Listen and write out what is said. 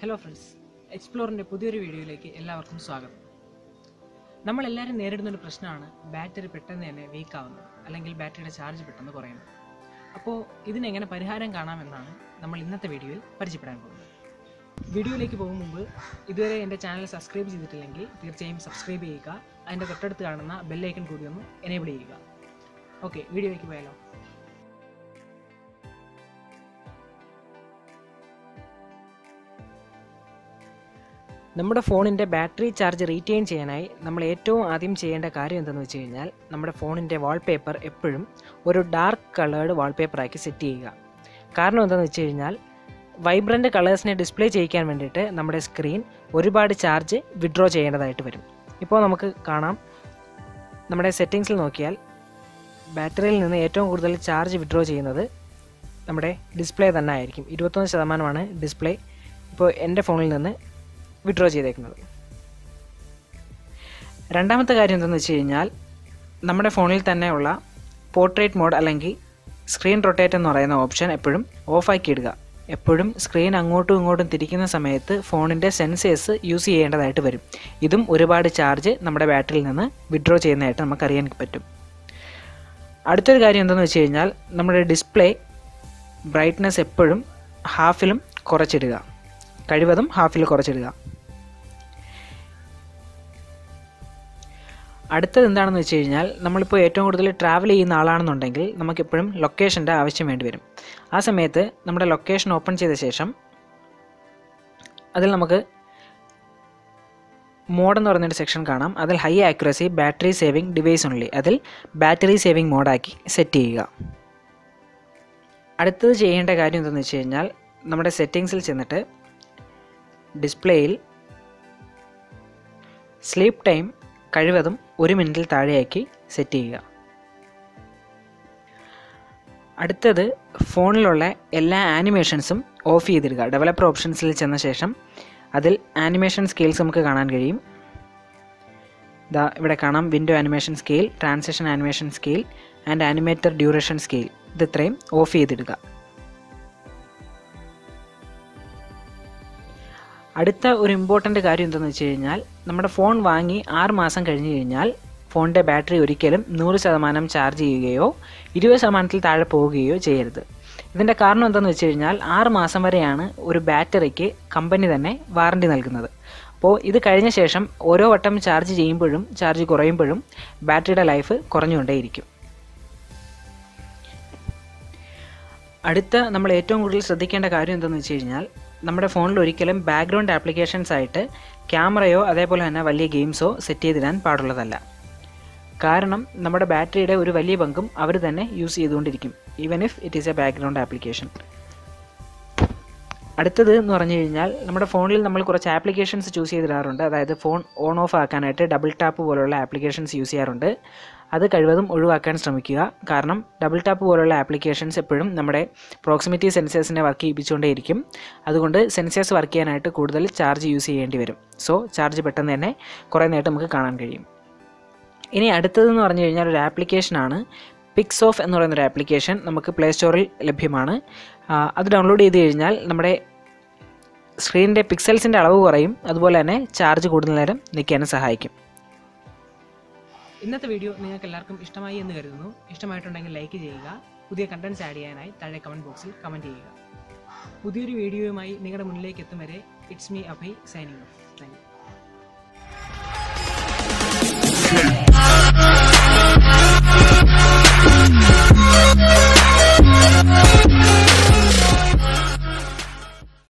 hello friends എക്സ്പ്ലോറിൻ്റെ പുതിയൊരു വീഡിയോയിലേക്ക് എല്ലാവർക്കും സ്വാഗതം നമ്മളെല്ലാവരും നേരിടുന്ന ഒരു പ്രശ്നമാണ് ബാറ്ററി പെട്ടെന്ന് തന്നെ വീക്ക് ആവുന്നത് അല്ലെങ്കിൽ ബാറ്ററിയുടെ ചാർജ് പെട്ടെന്ന് കുറയുന്നത് അപ്പോൾ ഇതിനെങ്ങനെ പരിഹാരം കാണാമെന്നാണ് നമ്മൾ ഇന്നത്തെ വീഡിയോയിൽ പരിചയപ്പെടാൻ പോകുന്നത് വീഡിയോയിലേക്ക് പോകും മുമ്പ് ഇതുവരെ എൻ്റെ ചാനൽ സബ്സ്ക്രൈബ് ചെയ്തിട്ടില്ലെങ്കിൽ തീർച്ചയായും സബ്സ്ക്രൈബ് ചെയ്യുക അതിൻ്റെ തൊട്ടടുത്ത് കാണുന്ന ബെല്ലൈക്കൺ കൂടി ഒന്ന് എനേബിൾ ചെയ്യുക ഓക്കെ വീഡിയോയിലേക്ക് പോയാലോ നമ്മുടെ ഫോണിൻ്റെ ബാറ്ററി ചാർജ് റീറ്റെയിൻ ചെയ്യാനായി നമ്മൾ ഏറ്റവും ആദ്യം ചെയ്യേണ്ട കാര്യം എന്തെന്ന് വെച്ച് കഴിഞ്ഞാൽ നമ്മുടെ ഫോണിൻ്റെ വാൾപേപ്പർ എപ്പോഴും ഒരു ഡാർക്ക് കളേർഡ് വാൾപേപ്പറാക്കി സെറ്റ് ചെയ്യുക കാരണം എന്താണെന്ന് വെച്ച് കഴിഞ്ഞാൽ വൈബ്രൻ്റ് കളേഴ്സിനെ ഡിസ്പ്ലേ ചെയ്യിക്കാൻ വേണ്ടിയിട്ട് നമ്മുടെ സ്ക്രീൻ ഒരുപാട് ചാർജ് വിഡ്രോ ചെയ്യേണ്ടതായിട്ട് വരും ഇപ്പോൾ നമുക്ക് കാണാം നമ്മുടെ സെറ്റിങ്സിൽ നോക്കിയാൽ ബാറ്ററിയിൽ നിന്ന് ഏറ്റവും കൂടുതൽ ചാർജ് വിഡ്രോ ചെയ്യുന്നത് നമ്മുടെ ഡിസ്പ്ലേ തന്നെ ആയിരിക്കും ഇരുപത്തൊന്ന് ശതമാനമാണ് ഡിസ്പ്ലേ ഇപ്പോൾ എൻ്റെ ഫോണിൽ നിന്ന് വിഡ്രോ ചെയ്തേക്കുന്നത് രണ്ടാമത്തെ കാര്യം എന്തെന്ന് വെച്ച് കഴിഞ്ഞാൽ നമ്മുടെ ഫോണിൽ തന്നെയുള്ള പോർട്രേറ്റ് മോഡ് അല്ലെങ്കിൽ സ്ക്രീൻ റൊട്ടേറ്റ് എന്ന് പറയുന്ന ഓപ്ഷൻ എപ്പോഴും ഓഫാക്കി ഇടുക എപ്പോഴും സ്ക്രീൻ അങ്ങോട്ടും ഇങ്ങോട്ടും തിരിക്കുന്ന സമയത്ത് ഫോണിൻ്റെ സെൻസേഴ്സ് യൂസ് ചെയ്യേണ്ടതായിട്ട് വരും ഇതും ഒരുപാട് ചാർജ് നമ്മുടെ ബാറ്ററിയിൽ നിന്ന് വിഡ്രോ ചെയ്യുന്നതായിട്ട് നമുക്കറിയാൻ പറ്റും അടുത്തൊരു കാര്യം എന്തെന്ന് വെച്ച് കഴിഞ്ഞാൽ നമ്മുടെ ഡിസ്പ്ലേ ബ്രൈറ്റ്നസ് എപ്പോഴും ഹാഫിലും കുറച്ചിടുക കഴിവതും ഹാഫിൽ കുറച്ചിടുക അടുത്തത് എന്താണെന്ന് വെച്ച് കഴിഞ്ഞാൽ നമ്മളിപ്പോൾ ഏറ്റവും കൂടുതൽ ട്രാവൽ ചെയ്യുന്ന ആളാണെന്നുണ്ടെങ്കിൽ നമുക്കെപ്പോഴും ലൊക്കേഷൻ്റെ ആവശ്യം വേണ്ടി വരും ആ സമയത്ത് നമ്മുടെ ലൊക്കേഷൻ ഓപ്പൺ ചെയ്ത ശേഷം അതിൽ നമുക്ക് മോഡ് എന്ന് പറയുന്നൊരു സെക്ഷൻ കാണാം അതിൽ high accuracy battery saving device only അതിൽ ബാറ്ററി സേവിങ് മോഡാക്കി സെറ്റ് ചെയ്യുക അടുത്തത് ചെയ്യേണ്ട കാര്യം എന്തെന്ന് വെച്ച് കഴിഞ്ഞാൽ നമ്മുടെ സെറ്റിങ്സിൽ ചെന്നിട്ട് ഡിസ്പ്ലേയിൽ സ്ലീപ്പ് ടൈം കഴിവതും ഒരു മിനിറ്റിൽ താഴെയാക്കി സെറ്റ് ചെയ്യുക അടുത്തത് ഫോണിലുള്ള എല്ലാ ആനിമേഷൻസും ഓഫ് ചെയ്തിടുക ഡെവലപ്പർ ഓപ്ഷൻസിൽ ചെന്ന ശേഷം അതിൽ ആനിമേഷൻ സ്കെയിൽസ് നമുക്ക് കാണാൻ കഴിയും ഇതാ ഇവിടെ കാണാം window animation scale transition animation scale and animator duration scale ഇത് ഇത്രയും ഓഫ് ചെയ്തിടുക അടുത്ത ഒരു ഇമ്പോർട്ടൻ്റ് കാര്യം എന്തെന്ന് വെച്ച് കഴിഞ്ഞാൽ നമ്മുടെ ഫോൺ വാങ്ങി ആറ് മാസം കഴിഞ്ഞ് കഴിഞ്ഞാൽ ഫോണിൻ്റെ ബാറ്ററി ഒരിക്കലും നൂറ് ശതമാനം ചാർജ് ചെയ്യുകയോ ഇരുപത് ശതമാനത്തിൽ താഴെ പോവുകയോ ചെയ്യരുത് ഇതിൻ്റെ കാരണം എന്താണെന്ന് വെച്ച് കഴിഞ്ഞാൽ ആറ് മാസം വരെയാണ് ഒരു ബാറ്ററിക്ക് കമ്പനി തന്നെ വാറണ്ടി നൽകുന്നത് അപ്പോൾ ഇത് കഴിഞ്ഞ ശേഷം ഓരോ വട്ടം ചാർജ് ചെയ്യുമ്പോഴും ചാർജ് കുറയുമ്പോഴും ബാറ്ററിയുടെ ലൈഫ് കുറഞ്ഞുകൊണ്ടേയിരിക്കും അടുത്ത നമ്മൾ ഏറ്റവും കൂടുതൽ ശ്രദ്ധിക്കേണ്ട കാര്യം എന്തെന്ന് വെച്ച് കഴിഞ്ഞാൽ നമ്മുടെ ഫോണിൽ ഒരിക്കലും ബാക്ക്ഗ്രൗണ്ട് ആപ്ലിക്കേഷൻസ് ആയിട്ട് ക്യാമറയോ അതേപോലെ തന്നെ വലിയ ഗെയിംസോ സെറ്റ് ചെയ്തിടാൻ പാടുള്ളതല്ല കാരണം നമ്മുടെ ബാറ്ററിയുടെ ഒരു വലിയ പങ്കും അവർ തന്നെ യൂസ് ചെയ്തുകൊണ്ടിരിക്കും even if it is a background application അടുത്തത് എന്ന് പറഞ്ഞു കഴിഞ്ഞാൽ നമ്മുടെ ഫോണിൽ നമ്മൾ കുറച്ച് ആപ്ലിക്കേഷൻസ് ചൂസ് ചെയ്തിടാറുണ്ട് അതായത് ഫോൺ ഓൺ ഓഫ് ആക്കാനായിട്ട് ഡബിൾ ടാപ്പ് പോലുള്ള ആപ്ലിക്കേഷൻസ് യൂസ് ചെയ്യാറുണ്ട് അത് കഴിവതും ഒഴിവാക്കാൻ ശ്രമിക്കുക കാരണം ഡബിൾ ടാപ്പ് പോലുള്ള ആപ്ലിക്കേഷൻസ് എപ്പോഴും നമ്മുടെ പ്രോക്സിമിറ്റി സെൻസേഴ്സിനെ വർക്ക് ചെയ്യിപ്പിച്ചുകൊണ്ടേയിരിക്കും അതുകൊണ്ട് സെൻസേഴ്സ് വർക്ക് ചെയ്യാനായിട്ട് കൂടുതൽ ചാർജ് യൂസ് ചെയ്യേണ്ടി വരും സോ ചാർജ് പെട്ടെന്ന് തന്നെ കുറേ നമുക്ക് കാണാൻ കഴിയും ഇനി അടുത്തതെന്ന് പറഞ്ഞു കഴിഞ്ഞാൽ ഒരു ആപ്ലിക്കേഷനാണ് പിക്സ് ഓഫ് എന്ന് പറയുന്നൊരു ആപ്ലിക്കേഷൻ നമുക്ക് പ്ലേ സ്റ്റോറിൽ ലഭ്യമാണ് അത് ഡൗൺലോഡ് ചെയ്ത് കഴിഞ്ഞാൽ നമ്മുടെ സ്ക്രീനിൻ്റെ പിക്സൽസിൻ്റെ അളവ് കുറയും അതുപോലെ തന്നെ ചാർജ് കൂടുതൽ നേരം നിൽക്കാനും സഹായിക്കും ഇന്നത്തെ വീഡിയോ നിങ്ങൾക്ക് എല്ലാവർക്കും ഇഷ്ടമായി എന്ന് കരുതുന്നു ഇഷ്ടമായിട്ടുണ്ടെങ്കിൽ ലൈക്ക് ചെയ്യുക പുതിയ കണ്ടൻസ് ആഡ് ചെയ്യാനായി താഴെ കമൻറ്റ് ബോക്സിൽ കമൻറ്റ് ചെയ്യുക പുതിയൊരു വീഡിയോയുമായി നിങ്ങളുടെ മുന്നിലേക്ക് എത്തും വരെ it's me Abhay signing off thank U